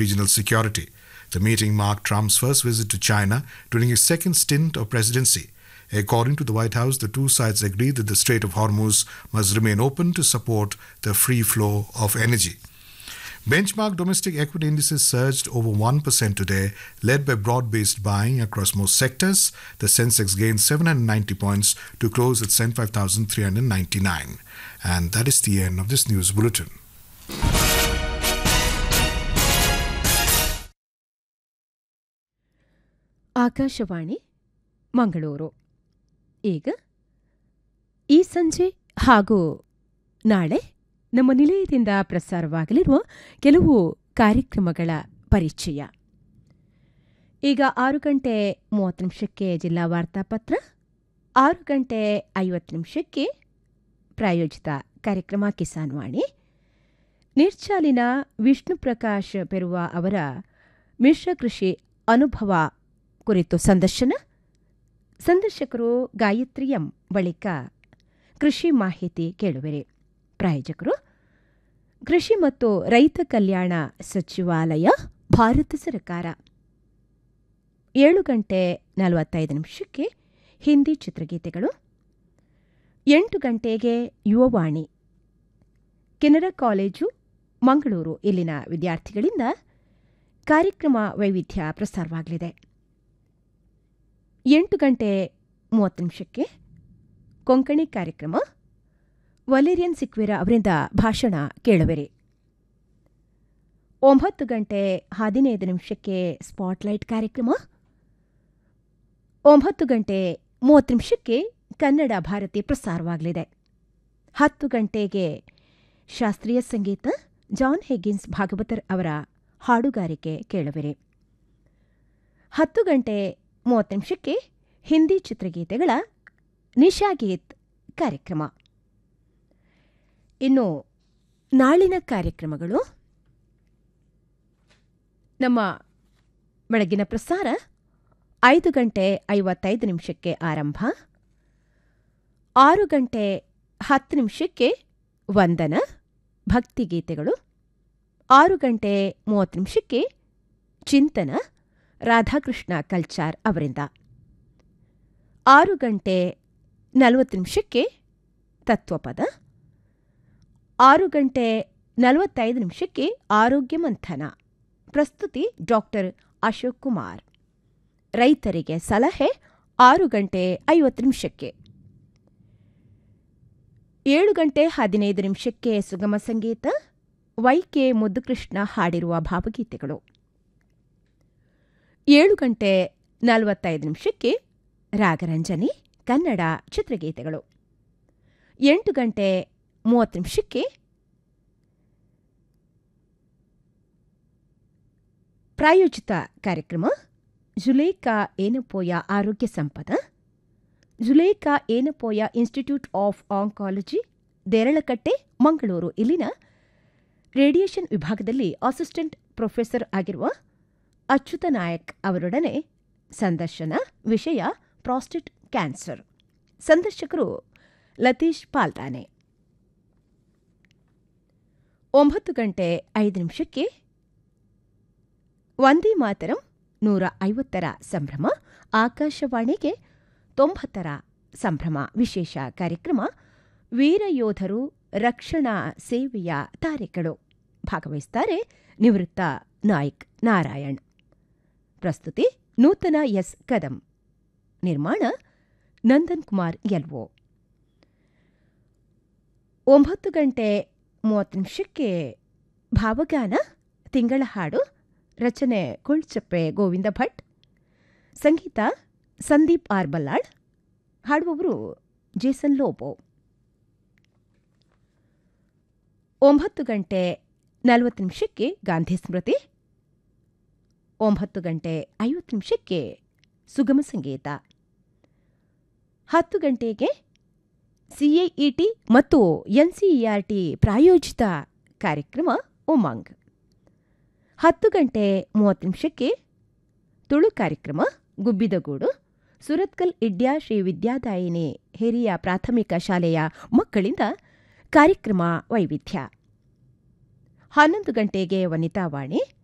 regional security. The meeting marked Trump's first visit to China during his second stint of presidency. According to the White House, the two sides agreed that the Strait of Hormuz must remain open to support the free flow of energy. Benchmark domestic equity indices surged over 1% today, led by broad based buying across most sectors. The Sensex gained 790 points to close at 75,399. And that is the end of this news bulletin. Akashvani Mangaluru ಈಗ ಈ ಸಂಜೆ ಹಾಗೂ ನಾಳೆ ನಮ್ಮ ನಿಲಯದಿಂದ ಪ್ರಸಾರವಾಗಲಿರುವ ಕೆಲವು ಕಾರ್ಯಕ್ರಮಗಳ ಪರಿಚಯ ಈಗ ಆರು ಗಂಟೆ ಮೂವತ್ತು ನಿಮಿಷಕ್ಕೆ ಜಿಲ್ಲಾ ವಾರ್ತಾಪತ್ರ ಆರು ಗಂಟೆ ಐವತ್ತು ನಿಮಿಷಕ್ಕೆ ಪ್ರಾಯೋಜಿತ ಕಾರ್ಯಕ್ರಮ ಕಿಸಾನ್ ವಾಣಿ ನಿರ್ಚಾಲಿನ ವಿಷ್ಣು ಪ್ರಕಾಶ್ ಪೆರುವ ಅವರ ಮಿಶ್ರ ಕೃಷಿ ಅನುಭವ ಕುರಿತು ಸಂದರ್ಶನ ಸಂದರ್ಶಕರು ಗಾಯತ್ರಿ ಎಂ ಬಳಿಕ ಕೃಷಿ ಮಾಹಿತಿ ಕೇಳುವಿರಿ ಪ್ರಾಯೋಜಕರು ಕೃಷಿ ಮತ್ತು ರೈತ ಕಲ್ಯಾಣ ಸಚಿವಾಲಯ ಭಾರತ ಸರ್ಕಾರ ಏಳು ಗಂಟೆ ನಲವತ್ತೈದು ನಿಮಿಷಕ್ಕೆ ಹಿಂದಿ ಚಿತ್ರಗೀತೆಗಳು ಎಂಟು ಗಂಟೆಗೆ ಯುವವಾಣಿ ಕೆನರಾ ಕಾಲೇಜು ಮಂಗಳೂರು ಇಲ್ಲಿನ ವಿದ್ಯಾರ್ಥಿಗಳಿಂದ ಕಾರ್ಯಕ್ರಮ ವೈವಿಧ್ಯ ಪ್ರಸಾರವಾಗಲಿದೆ ಎಂಟು ಗಂಟೆ ಮೂವತ್ತು ನಿಮಿಷಕ್ಕೆ ಕೊಂಕಣಿ ಕಾರ್ಯಕ್ರಮ ವಲೇರಿಯನ್ ಸಿಕ್ವೇರ ಅವರಿಂದ ಭಾಷಣ ಕೇಳುವಿರಿ ಒಂಬತ್ತು ಗಂಟೆ ಹದಿನೈದು ನಿಮಿಷಕ್ಕೆ ಸ್ಪಾಟ್ಲೈಟ್ ಕಾರ್ಯಕ್ರಮ ಒಂಬತ್ತು ಗಂಟೆ ಮೂವತ್ತು ನಿಮಿಷಕ್ಕೆ ಕನ್ನಡ ಭಾರತಿ ಪ್ರಸಾರವಾಗಲಿದೆ ಹತ್ತು ಗಂಟೆಗೆ ಶಾಸ್ತ್ರೀಯ ಸಂಗೀತ ಜಾನ್ ಹೆಗ್ಗಿನ್ಸ್ ಭಾಗವತರ್ ಅವರ ಹಾಡುಗಾರಿಕೆ ಕೇಳುವಿರಿ ಹತ್ತು ಗಂಟೆ ಮೂವತ್ತು ನಿಮಿಷಕ್ಕೆ ಹಿಂದಿ ಚಿತ್ರಗೀತೆಗಳ ನಿಶಾಗೀತ್ ಕಾರ್ಯಕ್ರಮ ಇನ್ನು ನಾಳಿನ ಕಾರ್ಯಕ್ರಮಗಳು ನಮ್ಮ ಬೆಳಗಿನ ಪ್ರಸಾರ ಐದು ಗಂಟೆ ಐವತ್ತೈದು ನಿಮಿಷಕ್ಕೆ ಆರಂಭ ಆರು ಗಂಟೆ ಹತ್ತು ನಿಮಿಷಕ್ಕೆ ವಂದನ ಭಕ್ತಿಗೀತೆಗಳು ಆರು ಗಂಟೆ ಮೂವತ್ತು ನಿಮಿಷಕ್ಕೆ ಚಿಂತನ ರಾಧಾಕೃಷ್ಣ ಕಲ್ಚಾರ್ ಅವರಿಂದ ಆರು ಗಂಟೆ ನಲವತ್ತು ನಿಮಿಷಕ್ಕೆ ತತ್ವಪದ ಆರು ಗಂಟೆ ನಲವತ್ತೈದು ನಿಮಿಷಕ್ಕೆ ಆರೋಗ್ಯ ಮಂಥನ ಪ್ರಸ್ತುತಿ ಡಾಕ್ಟರ್ ಅಶೋಕ್ ಕುಮಾರ್ ರೈತರಿಗೆ ಸಲಹೆ ಆರು ಗಂಟೆ ಐವತ್ತು ನಿಮಿಷಕ್ಕೆ ಏಳು ಗಂಟೆ ಹದಿನೈದು ನಿಮಿಷಕ್ಕೆ ಸುಗಮ ಸಂಗೀತ ವೈಕೆ ಮುದ್ದುಕೃಷ್ಣ ಹಾಡಿರುವ ಭಾವಗೀತೆಗಳು ಏಳು ಗಂಟೆ ನಲವತ್ತೈದು ನಿಮಿಷಕ್ಕೆ ರಾಗರಂಜನಿ ಕನ್ನಡ ಚಿತ್ರಗೀತೆಗಳು ಎಂಟು ಗಂಟೆ ಮೂವತ್ತು ನಿಮಿಷಕ್ಕೆ ಪ್ರಾಯೋಜಿತ ಕಾರ್ಯಕ್ರಮ ಜುಲೇಕಾ ಏನಪೋಯ ಆರೋಗ್ಯ ಸಂಪದ Zulekha Yenepoya institute of oncology Deralakatte Mangaluru ಇಲ್ಲಿನ ರೇಡಿಯೇಷನ್ ವಿಭಾಗದಲ್ಲಿ ಅಸಿಸ್ಟೆಂಟ್ ಪ್ರೊಫೆಸರ್ ಆಗಿರುವ ಅಚ್ಯುತ ನಾಯಕ್ ಅವರೊಡನೆ ಸಂದರ್ಶನ ವಿಷಯ ಪ್ರಾಸ್ಟೇಟ್ ಕ್ಯಾನ್ಸರ್ ಸಂದರ್ಶಕರು ಲತೀಶ್ ಪಾಲ್ತಾನೆ ಒಂಬತ್ತು ಗಂಟೆ ಐದು ನಿಮಿಷಕ್ಕೆ ವಂದೇ ಮಾತರಂ ನೂರ ಐವತ್ತರ ಸಂಭ್ರಮ ಆಕಾಶವಾಣಿಗೆ ತೊಂಬತ್ತರ ಸಂಭ್ರಮ ವಿಶೇಷ ಕಾರ್ಯಕ್ರಮ ವೀರಯೋಧರು ರಕ್ಷಣಾ ಸೇವೆಯ ತಾರೆಗಳು ಭಾಗವಹಿಸುತ್ತಾರೆ ನಿವೃತ್ತ ನಾಯ್ಕ್ ನಾರಾಯಣ್ ಪ್ರಸ್ತುತಿ ನೂತನ ಎಸ್ ಕದಂ ನಿರ್ಮಾಣ ನಂದನ್ ಕುಮಾರ್ ಎಲ್ವೋ ಒಂಬತ್ತು ಗಂಟೆ ಮೂವತ್ತು ನಿಮಿಷಕ್ಕೆ ಭಾವಗಾನ ತಿಂಗಳ ಹಾಡು ರಚನೆ ಕುಳ್ಚಪ್ಪೆ ಗೋವಿಂದ ಭಟ್ ಸಂಗೀತ ಸಂದೀಪ್ ಆರ್ ಬಲ್ಲಾಳ್ ಹಾಡುವವರು ಜೇಸನ್ ಲೋಬೋ ಒಂಬತ್ತು ಗಂಟೆ ನಲವತ್ತು ನಿಮಿಷಕ್ಕೆ ಗಾಂಧಿ ಸ್ಮೃತಿ ಒಂಬತ್ತು ಗಂಟೆ ಐವತ್ತು ನಿಮಿಷಕ್ಕೆ ಸುಗಮ ಸಂಗೀತ ಹತ್ತು ಗಂಟೆಗೆ ಸಿಎಇಟಿ ಮತ್ತು ಎನ್ಸಿಇಆರ್ಟಿ ಪ್ರಾಯೋಜಿತ ಕಾರ್ಯಕ್ರಮ ಉಮಂಗ್ ಹತ್ತು ಗಂಟೆ ಮೂವತ್ತು ನಿಮಿಷಕ್ಕೆ ತುಳು ಕಾರ್ಯಕ್ರಮ ಗುಬ್ಬಿದಗೂಡು ಸುರತ್ಕಲ್ ಇಡ್ಯಾ ಶ್ರೀ ವಿದ್ಯಾದಾಯಿನಿ ಹಿರಿಯ ಪ್ರಾಥಮಿಕ ಶಾಲೆಯ ಮಕ್ಕಳಿಂದ ಕಾರ್ಯಕ್ರಮ ವೈವಿಧ್ಯ ಹನ್ನೊಂದು ಗಂಟೆಗೆ ವನಿತಾವಾಣಿ